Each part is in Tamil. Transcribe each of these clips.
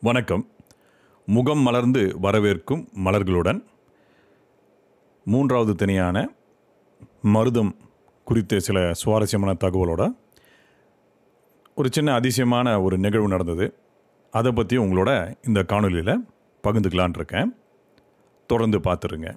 வணக்கம் முகம் மலர்ந்து வரவேற்கும் மலர்களுடன் மூன்றாவது திணையான மருதம் குறித்த சில சுவாரஸ்யமான தகவலோட ஒரு சின்ன அதிசயமான ஒரு நிகழ்வு நடந்தது அதை பற்றி உங்களோட இந்த காணொலியில் பகிர்ந்துக்கலான் இருக்கேன் தொடர்ந்து பார்த்துருங்க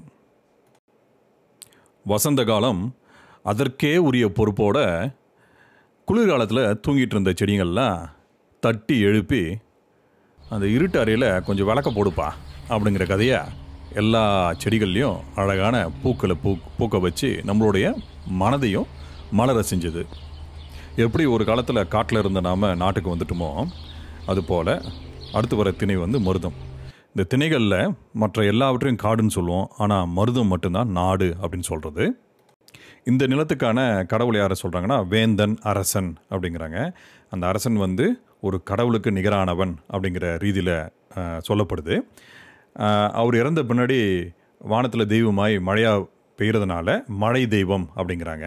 வசந்த காலம் அதற்கே உரிய பொறுப்போட குளிர்காலத்தில் தூங்கிட்டு இருந்த செடிங்கள்லாம் தட்டி எழுப்பி அந்த இருட்டு அறையில் கொஞ்சம் விளக்க போடுப்பா அப்படிங்கிற கதையை எல்லா செடிகள்லையும் அழகான பூக்களை பூ பூக்க வச்சு நம்மளுடைய மனதையும் மலர செஞ்சது எப்படி ஒரு காலத்தில் காட்டில் இருந்த நாம் நாட்டுக்கு வந்துட்டோமோ அதுபோல் அடுத்து வர திணை வந்து மருதம் இந்த திணைகளில் மற்ற எல்லாவற்றையும் காடுன்னு சொல்லுவோம் ஆனால் மருதம் மட்டும்தான் நாடு அப்படின்னு சொல்கிறது இந்த நிலத்துக்கான கடவுள் யாரை சொல்கிறாங்கன்னா வேந்தன் அரசன் அப்படிங்கிறாங்க அந்த அரசன் வந்து ஒரு கடவுளுக்கு நிகரானவன் அப்படிங்கிற ரீதியில் சொல்லப்படுது அஹ், அவர் இறந்த பின்னாடி வானத்தில் தெய்வமாய் மழையாக பெய்கிறதுனால மழை தெய்வம் அப்படிங்கிறாங்க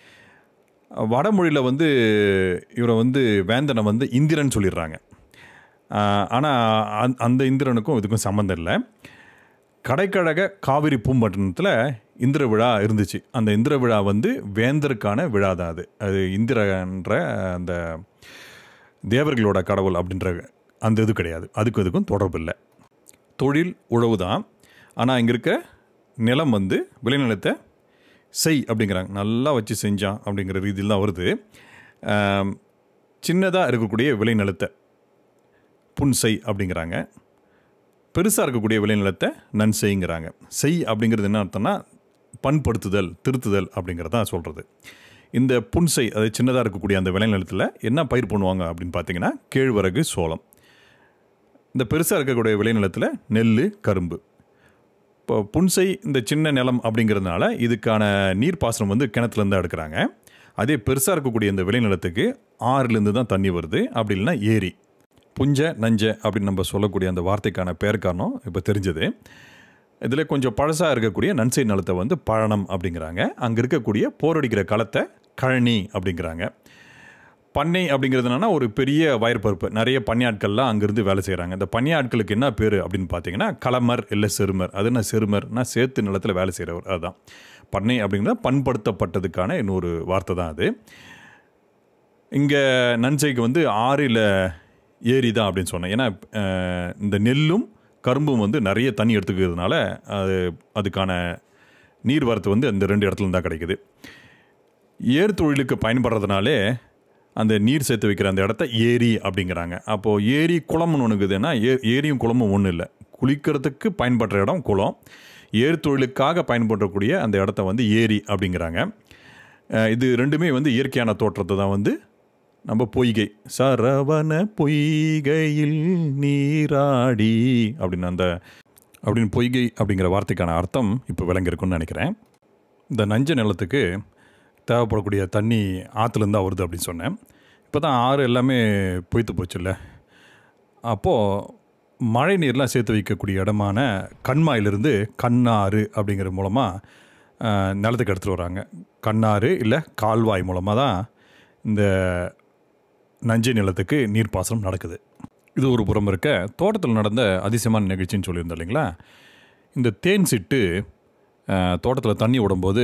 வடமொழியில் வந்து இவரை வந்து வேந்தனை வந்து இந்திரன் சொல்லிடுறாங்க ஆனால் அந்த இந்திரனுக்கும் இதுக்கும் சம்மந்தம் இல்லை கடைக்கழக காவிரி பூம்பட்டினத்தில் இந்திர விழா இருந்துச்சு அந்த இந்திர விழா வந்து வேந்தருக்கான விழா தான் அது அது இந்திரன்ற அந்த தேவர்களோட கடவுள் அப்படின்ற அந்த இது கிடையாது அதுக்கும் இதுக்கும் தொடர்பு இல்லை தொழில் உழவு தான் ஆனால் இங்கே இருக்க நிலம் வந்து விளைநிலத்தை செய் அப்படிங்கிறாங்க நல்லா வச்சு செஞ்சான் அப்படிங்கிற ரீதியில் தான் வருது சின்னதாக இருக்கக்கூடிய விளைநிலத்தை புன்செய் அப்படிங்கிறாங்க பெருசாக இருக்கக்கூடிய விளைநிலத்தை நன் செய்ங்கிறாங்க செய் அப்படிங்கிறது என்ன அர்த்தம்னா பண்படுத்துதல் திருத்துதல் அப்படிங்கிறதா சொல்கிறது இந்த புன்செய் அது சின்னதாக இருக்கக்கூடிய அந்த விளைநிலத்தில் என்ன பயிர் பண்ணுவாங்க அப்படின்னு பார்த்தீங்கன்னா கேழ்வரகு சோளம் இந்த பெருசாக இருக்கக்கூடிய விளைநிலத்தில் நெல் கரும்பு இப்போ புன்செய் இந்த சின்ன நிலம் அப்படிங்கிறதுனால இதுக்கான நீர்ப்பாசனம் வந்து கிணத்துலேருந்து தான் எடுக்கிறாங்க அதே பெருசாக இருக்கக்கூடிய இந்த விளைநிலத்துக்கு ஆறுலேருந்து தான் தண்ணி வருது அப்படி இல்லைன்னா ஏரி புஞ்ச நஞ்ச அப்படின்னு நம்ம சொல்லக்கூடிய அந்த வார்த்தைக்கான பேர் காரணம் இப்போ தெரிஞ்சது இதில் கொஞ்சம் பழசாக இருக்கக்கூடிய நன்சை நிலத்தை வந்து பழனம் அப்படிங்கிறாங்க அங்கே இருக்கக்கூடிய போரடிக்கிற களத்தை கழனி அப்படிங்கிறாங்க பண்ணை அப்படிங்கிறது என்னன்னா ஒரு பெரிய வயற்பரப்பு நிறைய பணியாட்கள்லாம் அங்கேருந்து வேலை செய்கிறாங்க இந்த பணியாட்களுக்கு என்ன பேர் அப்படின்னு பார்த்தீங்கன்னா களமர் இல்லை செருமர் அது என்ன செருமர்னா சேத்து நிலத்தில் வேலை செய்கிறவர் அதுதான் பண்ணை அப்படிங்கிறது பண்படுத்தப்பட்டதுக்கான இன்னொரு வார்த்தை தான் அது இங்கே நன்சைக்கு வந்து ஆறு இல்லை ஏரி தான் அப்படின்னு சொன்னேன் ஏன்னா அஹ், இந்த நெல்லும் கரும்பும் வந்து நிறைய தண்ணி எடுத்துக்கிறதுனால அது அதுக்கான நீர் வரத்து வந்து அந்த ரெண்டு இடத்துல தான் கிடைக்குது ஏர் தொழிலுக்கு பயன்படுறதுனாலே அந்த நீர் சேர்த்து வைக்கிற அந்த இடத்த ஏரி அப்படிங்கிறாங்க அப்போது ஏரி குளம்னு ஒன்று இருக்குதுன்னா ஏ ஏரியும் குளமும் ஒன்றும் இல்லை குளிக்கிறதுக்கு பயன்படுற இடம் குளம் ஏர் தொழிலுக்காக பயன்படுத்தக்கூடிய அந்த இடத்த வந்து ஏரி அப்படிங்கிறாங்க அஹ் இது ரெண்டுமே வந்து இயற்கையான தோற்றத்தை தான் வந்து நம்ம பொய்கை சரவண பொய்கையில் நீராடி அப்படின்னு அந்த அப்படின்னு பொய்கை அப்படிங்கிற வார்த்தைக்கான அர்த்தம் இப்போ விளங்கியிருக்குன்னு நினைக்கிறேன் இந்த நஞ்ச நிலத்துக்கு தேவைப்படக்கூடிய தண்ணி ஆற்றுலேருந்து வருது அப்படின்னு சொன்னேன் இப்போ தான் ஆறு எல்லாமே பொய்த்து போச்சுல்ல அப்போது மழை நீர்லாம் சேர்த்து வைக்கக்கூடிய இடமான கண்மாயிலிருந்து கண்ணாறு அப்படிங்கிற மூலமாக நிலத்துக்கு எடுத்துகிட்டு வராங்க கண்ணாறு இல்லை கால்வாய் மூலமாக தான் இந்த நஞ்சை நிலத்துக்கு நீர்ப்பாசனம் நடக்குது இது ஒரு புறம் இருக்க தோட்டத்தில் நடந்த அதிசயமான நிகழ்ச்சின்னு சொல்லியிருந்தோம் இல்லைங்களா இந்த தேன் சிட்டு தோட்டத்தில் தண்ணி விடும்போது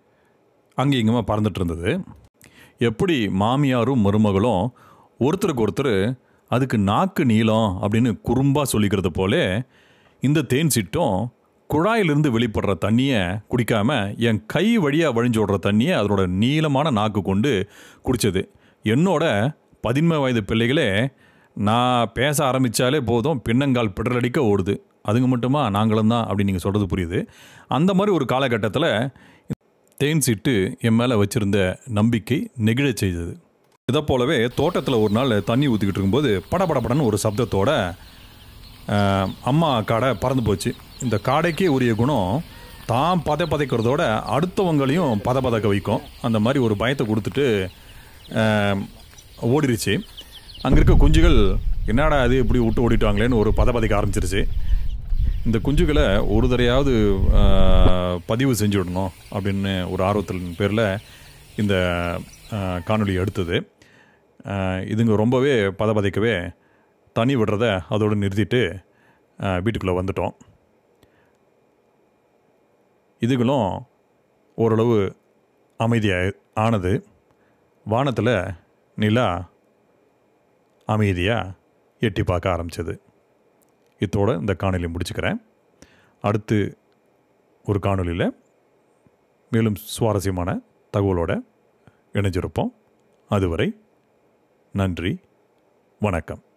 அங்கே இங்குமா பறந்துட்டு இருந்தது எப்படி மாமியாரும் மருமகளும் ஒருத்தருக்கு ஒருத்தர் அதுக்கு நாக்கு நீளம் அப்படின்னு குறும்பாக சொல்லிக்கிறது போல இந்த தேன் சிட்டும் குழாயிலிருந்து வெளிப்படுற தண்ணியை குடிக்காம என் கை வழியாக வழிஞ்சோடுற தண்ணியை அதனோட நீளமான நாக்கு கொண்டு குடித்தது என்னோட பதின்ம வயது பிள்ளைகளே நான் பேச ஆரம்பித்தாலே போதும் பின்னங்கால் பிடரடிக்க ஓடுது அதுங்க மட்டுமா நாங்களும் தான் அப்படின்னு நீங்கள் சொல்கிறது புரியுது அந்த மாதிரி ஒரு காலகட்டத்தில் தேன் சிட்டு என் மேலே வச்சிருந்த நம்பிக்கை நெகிழச் செய்தது இதை போலவே தோட்டத்தில் ஒரு நாள் தண்ணி ஊற்றிக்கிட்டு இருக்கும்போது படபடபடன்னு ஒரு சப்தத்தோட ஆஹ், அம்மா காடை பறந்து போச்சு இந்த காடைக்கே உரிய குணம் தான் பதை பதைக்கிறதோட அடுத்தவங்களையும் பத பதக்க வைக்கும் அந்த மாதிரி ஒரு பயத்தை கொடுத்துட்டு ஆஹ், ஓடிருச்சு அங்கே இருக்க குஞ்சுகள் என்னடா அது இப்படி விட்டு ஓடிட்டாங்களேன்னு ஒரு பத பதைக்க ஆரம்பிச்சிருச்சு இந்த குஞ்சுகளை ஒரு தடையாவது ஆஹ், பதிவு செஞ்சு விடணும் அப்படின்னு ஒரு ஆர்வத்தின் பேரில் இந்த ஆஹ், காணொளி எடுத்தது ஆஹ், இதுங்க ரொம்பவே பதபதைக்கவே தண்ணி விடுறத அதோடு நிறுத்திட்டு வீட்டுக்குள்ளே வந்துட்டோம் இதுகளும் ஓரளவு அமைதியாக ஆனது வானத்தில் நிலா அமைதியாக எட்டி பார்க்க ஆரம்பிச்சது இத்தோட இந்த காணொலி முடிச்சுக்கிறேன் அடுத்து ஒரு காணொலியில் மேலும் சுவாரஸ்யமான தகவலோட இணைஞ்சிருப்போம் அதுவரை நன்றி வணக்கம்